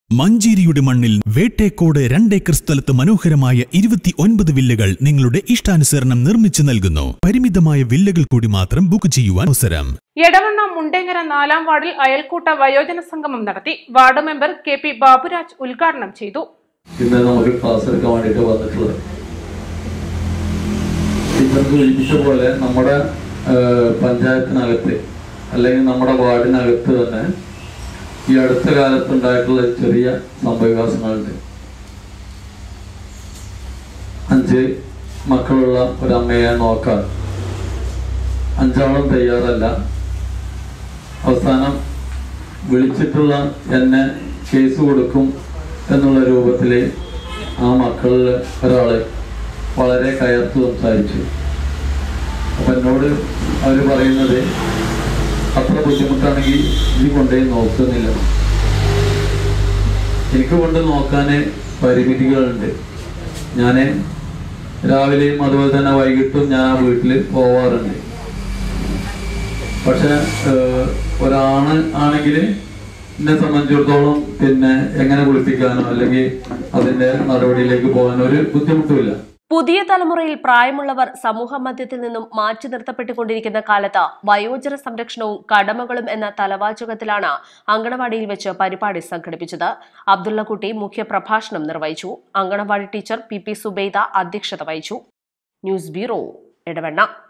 മഞ്ചേരിയുടെ മണ്ണിൽ വേട്ടേക്കോട് രണ്ടേക്കർ സ്ഥലത്ത് മനോഹരമായ ഇരുപത്തി ഒൻപത് വില്ലകൾ നിങ്ങളുടെ ഇഷ്ടാനുസരണം നിർമ്മിച്ചു നൽകുന്നു പരിമിതമായ വില്ലകൾ കൂടി മാത്രം ബുക്ക് ചെയ്യുവാൻ അവസരം എടവണ്ണ മുണ്ടേങ്ങര നാലാം വാർഡിൽ അയൽക്കൂട്ട വയോജന സംഗമം നടത്തി ward member K P Baburaj ഉദ്ഘാടനം ചെയ്തു ഇന്ന് നമുക്ക് ക്ലാസ് എടുക്കാൻ വേണ്ടിയിട്ട് വന്നിട്ടുള്ളത് ടീച്ചർ സൂചിപ്പിച്ച പോലെ നമ്മുടെ ഏഹ്, പഞ്ചായത്തിനകത്ത് അല്ലെങ്കിൽ നമ്മുടെ വാർഡിനകത്ത് തന്നെ ഈ അടുത്ത കാലത്ത് ഉണ്ടായിട്ടുള്ള ചെറിയ സംഭവവികാസങ്ങളുണ്ട് അഞ്ച് മക്കളുള്ള ഒരമ്മയെ നോക്കാൻ അഞ്ചാളും തയ്യാറല്ല അവസാനം വിളിച്ചിട്ടുള്ള എന്നെ കേസ് കൊടുക്കും എന്നുള്ള രൂപത്തിൽ ആ മക്കളിൽ ഒരാള് വളരെ കയർത്ത് സംസാരിച്ചു അപ്പം എന്നോട് അവർ പറയുന്നത് അത്ര ബുദ്ധിമുട്ടാണെങ്കിൽ ഈ കൊണ്ടുപോയി നോക്കുന്നില്ല എനിക്ക് കൊണ്ട് നോക്കാൻ പരിമിതികളുണ്ട് ഞാൻ രാവിലെയും അതുപോലെ തന്നെ വൈകിട്ടും ഞാൻ ആ വീട്ടിൽ പോവാറുണ്ട് പക്ഷെ ഏഹ്, ഒരാണ് ആണെങ്കിൽ എന്നെ സംബന്ധിച്ചിടത്തോളം പിന്നെ എങ്ങനെ കുളിപ്പിക്കാനോ അല്ലെങ്കിൽ അതിന്റെ നടപടിയിലേക്ക് പോകാനോ ഒരു ബുദ്ധിമുട്ടുമില്ല പുതിയ തലമുറയിൽ പ്രായമുള്ളവർ സമൂഹ മധ്യത്തിൽ നിന്നും മാറ്റി നിർത്തപ്പെട്ടുകൊണ്ടിരിക്കുന്ന കാലത്ത് വയോജന സംരക്ഷണവും കടമകളും എന്ന തലവാചകത്തിലാണ് അങ്കണവാടിയിൽ വെച്ച് പരിപാടി സംഘടിപ്പിച്ചത് അബ്ദുള്ളക്കുട്ടി മുഖ്യ പ്രഭാഷണം നിർവഹിച്ചു anganwadi teacher P P Subaida അധ്യക്ഷത വഹിച്ചു ന്യൂസ് ബ്യൂറോ എടവണ്ണ